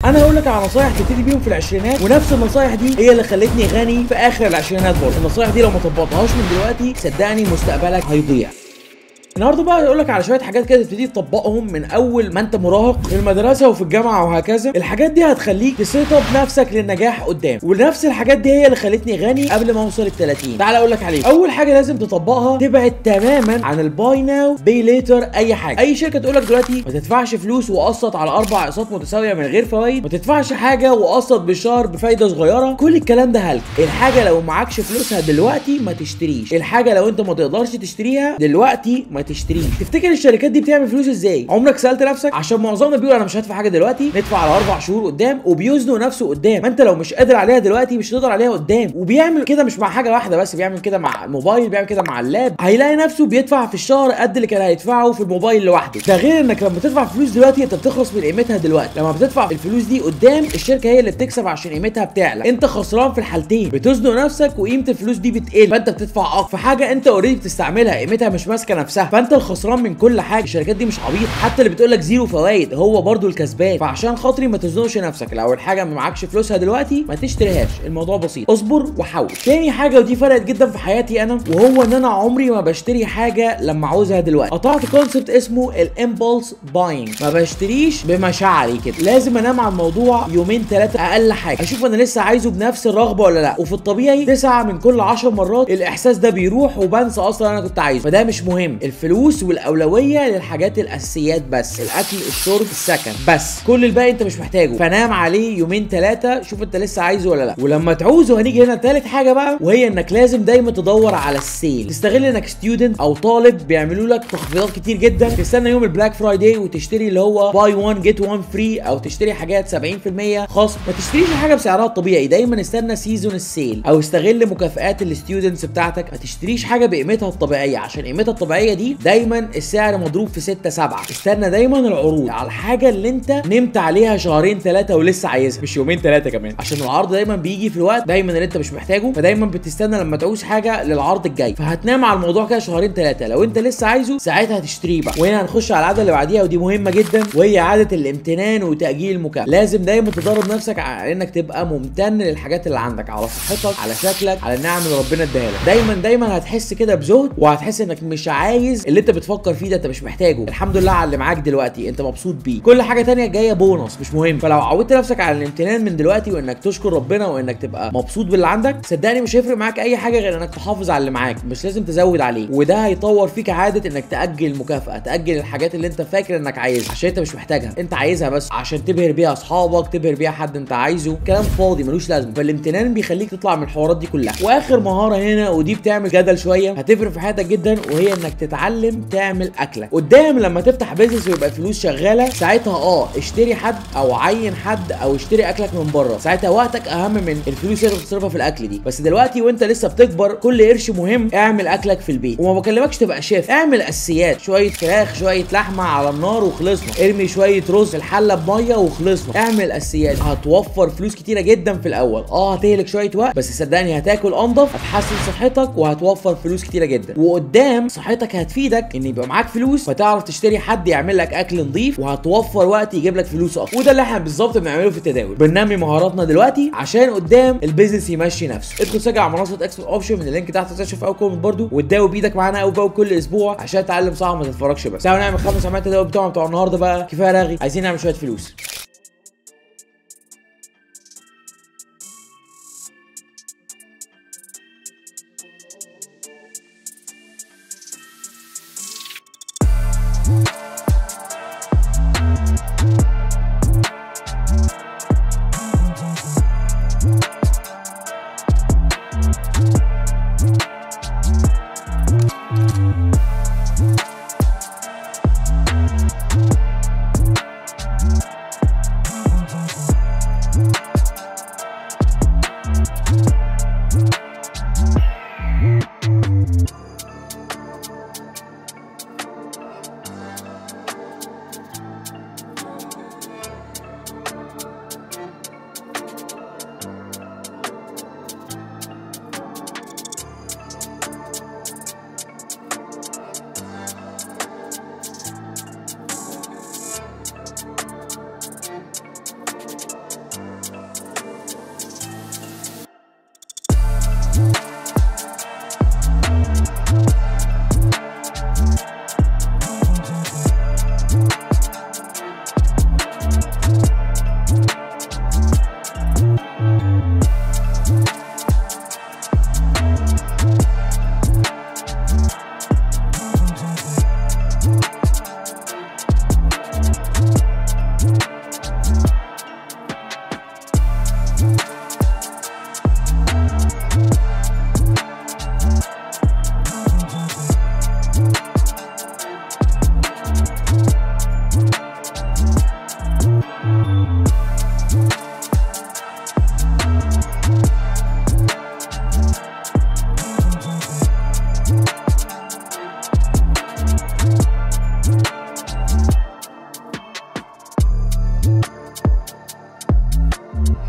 انا هقول لك على نصايح تبتدي بيهم في العشرينات ونفس النصايح دي هي اللي خلتني غني في اخر العشرينات برضه النصايح دي لو ما طبقتهاش من دلوقتي صدقني مستقبلك هيضيع النهارده بقى هقول لك على شويه حاجات كده تبتدي تطبقهم من اول ما انت مراهق في المدرسه وفي الجامعه وهكذا الحاجات دي هتخليك تسيت اب نفسك للنجاح قدام ونفس الحاجات دي هي اللي خلتني غني قبل ما اوصل ال 30 تعال اقول لك عليه اول حاجه لازم تطبقها تبعد تماما عن الباي ناو بي ليتر اي حاجه اي شركه تقول لك دلوقتي ما تدفعش فلوس وقسط على اربع اقساط متساويه من غير فوائد ما تدفعش حاجه وقسط بالشهر بفايده صغيره كل الكلام ده هلك الحاجه لو معكش فلوسها دلوقتي ما تشتريش الحاجه لو انت ما تقدرش تشتريها دلوقتي ما تشتريش تفتكر الشركات دي بتعمل فلوس ازاي عمرك سالت نفسك عشان معظمنا بيقول انا مش هدفع حاجه دلوقتي ندفع على اربع شهور قدام وبيوزنوا نفسه قدام ما انت لو مش قادر عليها دلوقتي مش هتقدر عليها قدام وبيعمل كده مش مع حاجه واحده بس بيعمل كده مع الموبايل بيعمل كده مع اللاب هيلاقي نفسه بيدفع في الشهر قد اللي كان هيدفعه في الموبايل لوحده ده غير انك لما تدفع فلوس دلوقتي انت بتخلص من قيمتها دلوقتي لما بتدفع الفلوس دي قدام الشركه هي اللي بتكسب عشان قيمتها بتعلى انت خسران في الحالتين بتزنق نفسك وقيمه الفلوس دي بتقل فانت بتدفع اكتر في حاجه انت اوريدي بتستعملها قيمتها مش ماسكه نفسها فانت الخسران من كل حاجه الشركات دي مش عبيط حتى اللي بتقول لك زيرو فوائد هو برضو الكسبان فعشان خاطري ما تزنقش نفسك لو الحاجه ما معكش فلوسها دلوقتي ما تشتريهاش الموضوع بسيط اصبر وحوش تاني حاجه ودي فرقت جدا في حياتي انا وهو ان انا عمري ما بشتري حاجه لما عاوزها دلوقتي قطعت كونسبت اسمه الامبولس باينج ما بشتريش بمشاعري كده لازم انام على الموضوع يومين ثلاثه اقل حاجه اشوف انا لسه عايزه بنفس الرغبه ولا لا وفي الطبيعي تسعة من كل 10 مرات الاحساس ده بيروح وبنسى اصلا انا كنت عايزه فده مش مهم الفلوس والاولويه للحاجات الاساسيات بس الاكل الشرب السكن بس كل الباقي انت مش محتاجه فنام عليه يومين ثلاثه شوف انت لسه عايزه ولا لا ولما تعوزه هنيجي هنا ثالث حاجه بقى وهي انك لازم دايما تدور على السيل تستغل انك ستودنت او طالب بيعملوا لك تخفيضات كتير جدا تستنى يوم البلاك فرايداي وتشتري اللي هو باي 1 جيت 1 فري او تشتري حاجات 70% خصم ما تشتريش حاجه بسعرها الطبيعي دايما استنى سيزون السيل او استغل مكافئات الستودنتس بتاعتك ما تشتريش حاجه بقيمتها الطبيعيه عشان قيمتها الطبيعيه دي دايما السعر مضروب في 6 7 استنى دايما العروض على الحاجه اللي انت نمت عليها شهرين ثلاثه ولسه عايزها مش يومين ثلاثه كمان عشان العرض دايما بيجي في الوقت دايما اللي انت مش محتاجه فدايما بتستنى لما تعوز حاجه للعرض الجاي فهتنام على الموضوع كده شهرين ثلاثه لو انت لسه عايزه ساعتها هتشتريه بقى وهنا هنخش على العاده اللي بعديها ودي مهمه جدا وهي عاده الامتنان وتاجيل المكافاه لازم دايما تدرب نفسك على انك تبقى ممتن للحاجات اللي عندك على صحتك على شكلك على النعم اللي ربنا اداها لك دايما دايما هتحس كده بزهد وهتحس انك مش عايز اللي انت بتفكر فيه ده انت مش محتاجه الحمد لله على اللي معاك دلوقتي انت مبسوط بيه كل حاجه تانية جايه بونص مش مهم فلو عودت نفسك على الامتنان من دلوقتي وانك تشكر ربنا وانك تبقى مبسوط باللي عندك صدقني مش هيفرق معاك اي حاجه غير انك تحافظ على اللي معاك مش لازم تزود عليه وده هيطور فيك عاده انك تاجل المكافاه تاجل الحاجات اللي انت فاكر انك عايزها عشان انت مش محتاجها انت عايزها بس عشان تبهر بيها اصحابك تبهر بيها حد انت عايزه كلام فاضي ملوش لازمه فالامتنان بيخليك تطلع من الحوارات دي كلها واخر مهاره هنا ودي بتعمل جدل شويه هتفرق في حياتك جدا وهي انك تتعلم تعمل اكلك قدام لما تفتح بيزنس ويبقى الفلوس شغاله ساعتها اه اشتري حد او عين حد او اشتري اكلك من بره ساعتها وقتك اهم من الفلوس اللي بتصرفها في الاكل دي بس دلوقتي وانت لسه بتكبر كل قرش مهم اعمل اكلك في البيت وما بكلمكش تبقى شيف اعمل اساسيات شويه فراخ شويه لحمه على النار وخلصنا ارمي شويه رز في الحله بميه وخلصنا اعمل اساسيات هتوفر فلوس كتيره جدا في الاول اه هتهلك شويه وقت بس صدقني هتاكل انضف هتحسن صحتك وهتوفر فلوس كتيره جدا وقدام صحتك هتفيدك ان يبقى معاك فلوس فتعرف تشتري حد يعمل لك اكل نظيف وهتوفر وقت يجيب لك فلوس اكتر وده اللي احنا بالظبط بنعمله في التداول بننمي مهاراتنا دلوقتي عشان قدام البيزنس يمشي نفسه ادخل سجل على منصه اكسبت اوبشن من اللينك تحت تشوف اول كومنت برده وتداوي بايدك معانا اول باول كل اسبوع عشان تتعلم صح وما تتفرجش بس تعالوا نعمل خمس عمليات تداول بتوعنا بتوع النهارده بقى كفايه رغي عايزين نعمل شويه فلوس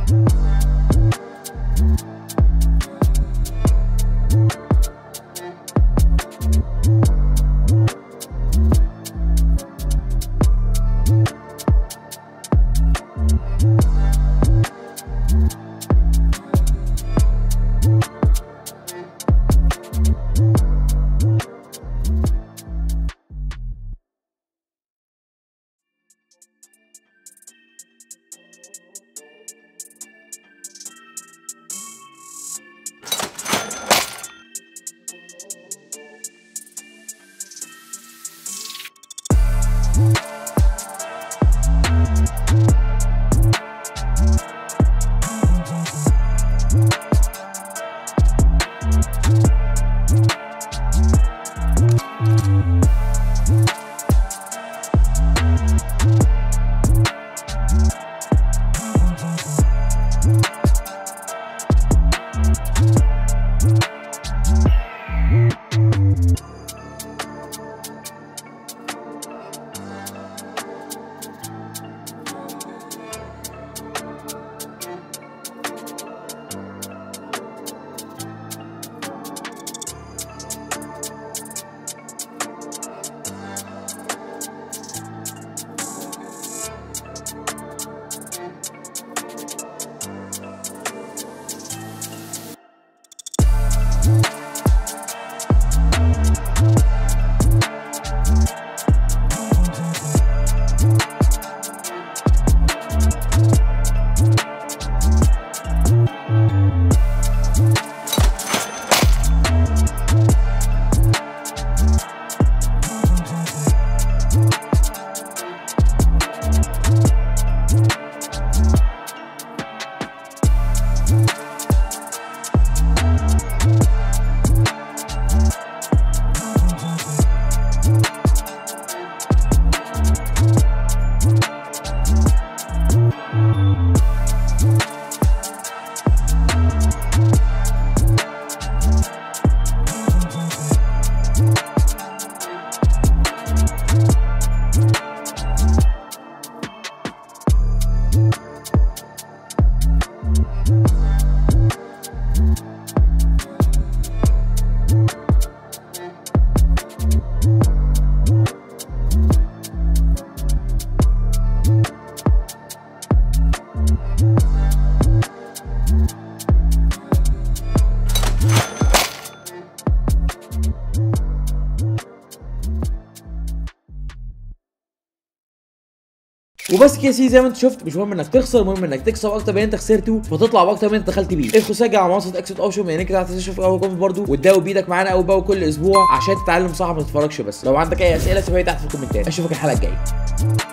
وبس كده يا سيدي زي ما انت شفت مش مهم انك تخسر المهم انك تكسب اكتر من انت خسرته فتطلع باكتر من انت دخلت بيه ادخل سجل على منصه اكسيت اوبشن يعني كده هتشوف اول كومنت برده وتداوي بايدك معانا اول باول كل اسبوع عشان تتعلم صح ما تتفرجش بس لو عندك اي اسئله سيبها لي تحت في الكومنتات اشوفك الحلقه الجايه